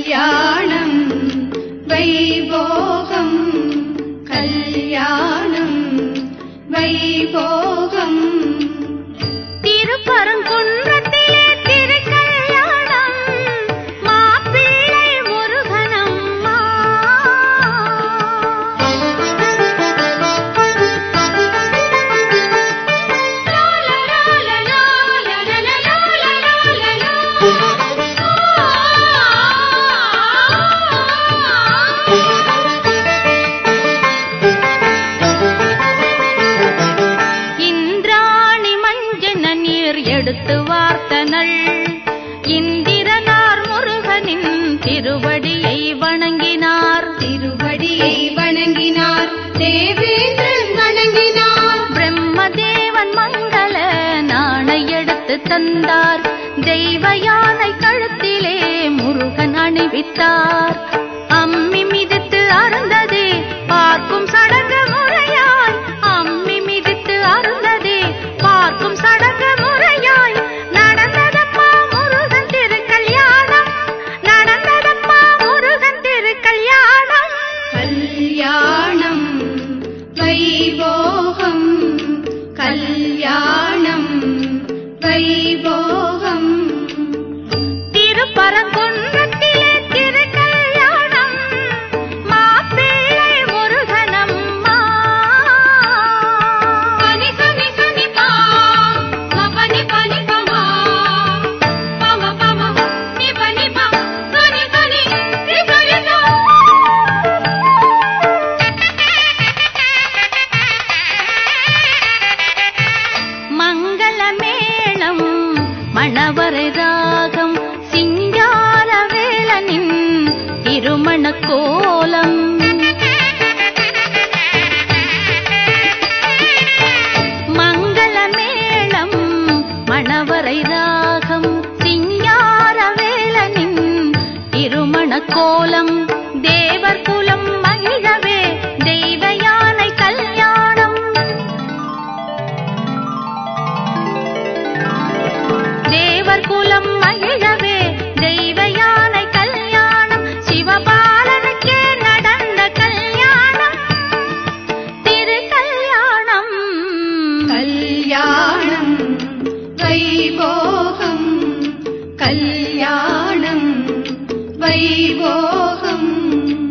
கல்யாணம் வைபோகம் கல்யாணம் வைபோகம் திருப்பரங்குன்றத்திலே திருக்கல்யாணம் மாப்பிள்ளை முருகனம்மா இந்திராணி மஞ்சன நீர் எடுத்து வார்த்தனள் இந்திரனார் முருகனின் திருவடியை வணங்கினார் திருவடியை வணங்கினார் தேவேந்திரன் வணங்கினார் பிரம்மதேவன் மங்கள நாணை எடுத்து தந்தார் தெய்வ யானை கழுத்திலே முருகன் அணிவித்தார் அம்மி மிதித்து அருந்ததே பார்க்கும் சடங்கு முறையாய் அம்மி மிதித்து அருந்ததே பார்க்கும் சடங்கு முறையாய் நடந்ததப்பா முருகன் திருக்கல்யாணம் நடந்ததப்பா முருகன் திருக்கல்யாணம் கல்யாணம் வைபோகம் கல்யாணம் வைபோகம் திருப்பரங்குன்றத்திலே திருக்கல்யாணம் மாப்பிள்ளை முருகனம்மா பனி சனி சனி பா பனி பனி பமா பம பம நி பனி பா சனி சனி ரி சனி சா மங்கள மேளம் மணவரை ராகம் சிங்கார வேளனின் திருமண கோலம் மங்கள மேளம் மணவரை ராகம் சிங்கார வேளனின் திருமண கோலம் தேவர் குலம் மகிழவே தெய்வ யானை கல்யாணம் தேவர் குலம் மகிழவே தெய்வ யானை கல்யாணம் சிவபாலனுக்கே நடந்த கல்யாணம் திரு கல்யாணம் கல்யாணம் வைபோகம் கல்யாணம் வைபோகம்